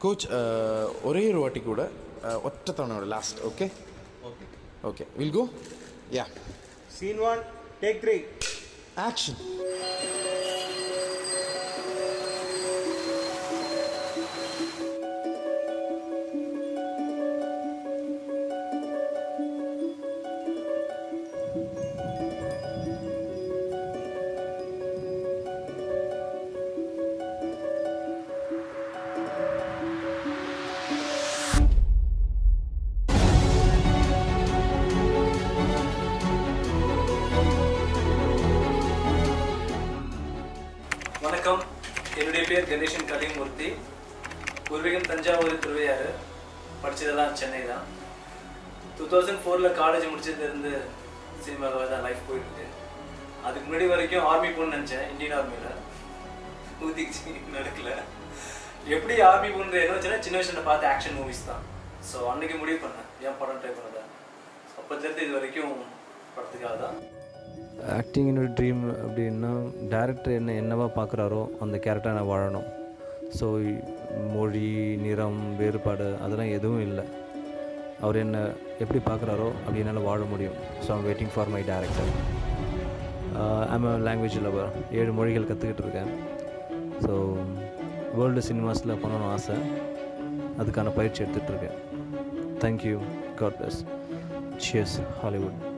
coach ஒரே ஒரு வாட்டி கூட அஹ், ஒற்றை தவணையோட last okay okay okay will go யா scene one take three action வணக்கம் என்னுடைய பேர் கணேசன் கலிமூர்த்தி பூர்வீகம் தஞ்சாவூர் திருவையாறு படித்ததெல்லாம் சென்னை தான் டூ தௌசண்ட் ஃபோரில் காலேஜ் முடிச்சதுலேருந்து சினிமாவில் தான் லைஃப் போயிருக்கு அதுக்கு முன்னாடி வரைக்கும் ஆர்மி போகணும்னு நினச்சேன் இந்தியன் ஆர்மியில் ஊதிச்சு நடக்கல எப்படி ஆர்மி போகணுன்ற என்ன வச்சுன்னா சின்ன வயசுல பார்த்த ஆக்ஷன் மூவிஸ் தான் ஸோ அன்னைக்கு முடிவு பண்ணேன் ஏன் படம் ட்ரை பண்ணதா அப்போதுலேருந்து இது வரைக்கும் படத்துக்காக தான் ஆக்டிங் என்னோட ட்ரீம் அப்படின்னா டேரக்டர் என்ன என்னவா பார்க்குறாரோ அந்த கேரக்டரை நான் வாழணும் ஸோ மொழி நிறம் வேறுபாடு அதெல்லாம் எதுவும் இல்லை அவர் என்ன எப்படி பார்க்குறாரோ அப்படி என்னால் வாழ முடியும் so I'm waiting for my director I'm a language lover ஏழு மொழிகள் கற்றுக்கிட்டு இருக்கேன் ஸோ வேர்ல்டு சினிமாஸில் பண்ணணும்னு ஆசை அதுக்கான பயிற்சி எடுத்துகிட்ருக்கேன் thank you god bless cheers Hollywood